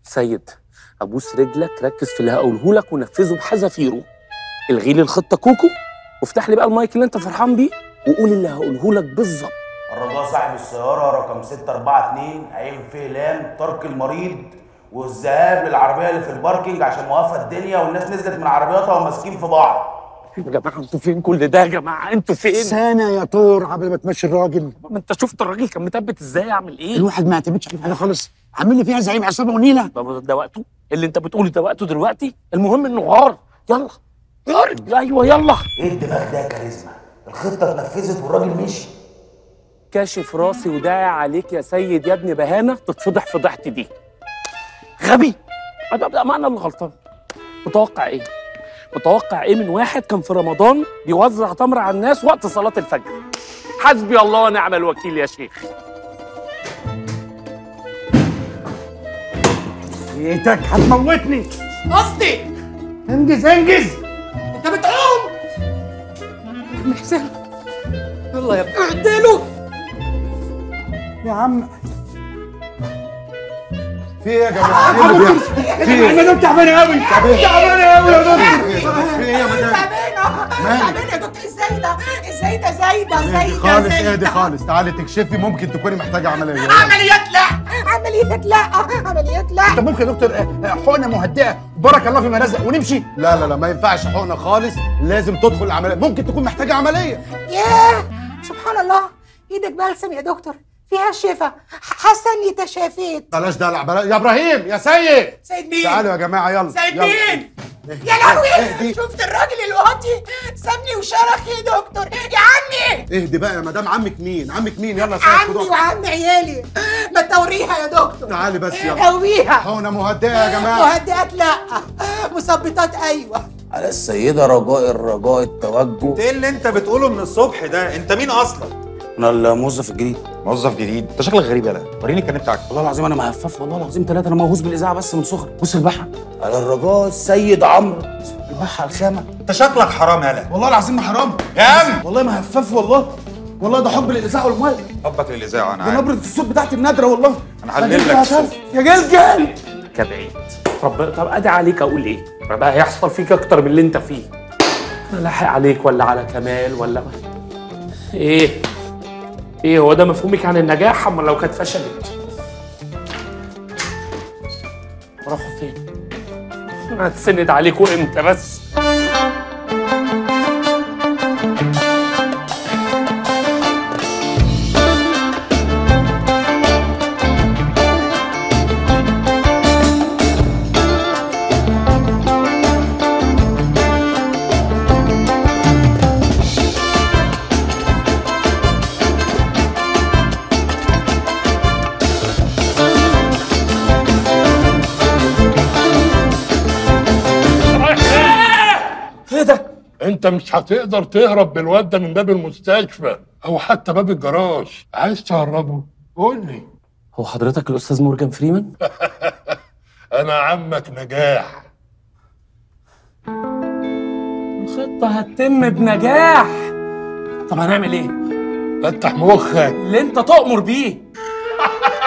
سيد ابوس رجلك ركز في اللي هقوله لك ونفذه بحذافيره الغي لي الخطه كوكو وافتح لي بقى المايك اللي انت فرحان بيه وقول اللي هقوله لك بالظبط الرجاء صاحب السيارة رقم 642 عين فيلان ترك المريض والذهاب للعربية اللي في الباركينج عشان موقفة الدنيا والناس نزلت من عربياتها وماسكين في بعض يا جماعه انتوا فين كل ده يا جماعه انتوا فين سنة يا طور قبل ما تمشي الراجل ما انت شفت الراجل كان مثبت ازاي اعمل ايه الواحد ما يعتمدش على حاجة خالص عامل لي فيها زعيم عصابة ونيلة طب ده وقته اللي انت بتقوله ده وقته دلوقتي المهم انه غار يلا غار ايوه يلا ايه الدماغ ده يا كاريزما الخطة اتنفذت والراجل مشي كاشف راسي وداعي عليك يا سيد يا ابن بهانه تتفضح فضحتي دي غبي ابقى ابقى معنا اللي غلطان متوقع ايه متوقع ايه من واحد كان في رمضان بيوزع تمر على الناس وقت صلاه الفجر حسبي الله ونعم الوكيل يا شيخ ايدك هتموتني قصدي انجز انجز انت بتعوم ابن حسين يلا يا ابني اعدله يا عم في ايه يا جماعه؟ ايه اللي بيحصل؟ في ايه؟ المدام تعبانة قوي تعبانة قوي يا دكتور في ايه يا مدام؟ تعبانه تعبانه يا دكتور ازاي ده ازاي ده زي ده اهدي زي ده خالص زي اهدي ده خالص تعالي تكشفي ممكن تكوني محتاجه عمليه عمليات لا عمليات لا عمليات لا طب ممكن يا دكتور آه، آه، حقنة مهدئة بارك الله فيما رزق ونمشي لا لا لا ما ينفعش حقنه خالص لازم تدخل العمليه ممكن تكون محتاجه عمليه ياه سبحان الله ايدك بلسم يا دكتور فيها الشفا حاسه اني تشافيت بلاش دلع بلاش يا ابراهيم يا سيد سيد مين تعالوا يا جماعه يلا سيد يلا. مين اهدي. يا لهوي اهدي شفت الراجل الواطي سابني وشرخ يا دكتور يا عمي اهدي بقى يا مدام عمك مين عمك مين يلا يا سيد عمي خدوها. وعم عيالي ما توريها يا دكتور تعالي بس يلا قويها حقنه مهدئه يا جماعه مهدئات لا مثبطات ايوه على السيدة رجاء الرجاء التوجه ايه اللي انت بتقوله من الصبح ده انت مين اصلا انا الموظف الجديد موظف جديد انت شكلك غريب يالا وريني الكارنيه بتاعك والله العظيم انا مهفف والله العظيم ثلاثه انا موهوس بالاذاعه بس من صغري بص البحر على الرجاء السيد عمرو البحر الخامة انت شكلك حرام يالا والله العظيم ما حرام يا عم والله ما هفاف والله والله ده حب للاذاعه والمايك حبك للاذاعه انا ده عارف نبره الصوت بتاعتي النادره والله انا هحلل لك الصوت. يا جلجل كبعيد طب طب ادي عليك اقول ايه بقى هيحصل فيك اكتر من اللي انت فيه انا لاحق عليك ولا على كمال ولا ايه ايه هو ده مفهومك عن النجاح اما لو كانت فشلت راحوا فين انا هتسند عليكوا امتى بس ايه ده انت مش هتقدر تهرب بالواد ده من باب المستشفى او حتى باب الجراج عايز تهربه قول لي هو حضرتك الاستاذ مورجان فريمان انا عمك نجاح الخطه هتتم بنجاح طب هنعمل ايه فتح مخك اللي انت تؤمر بيه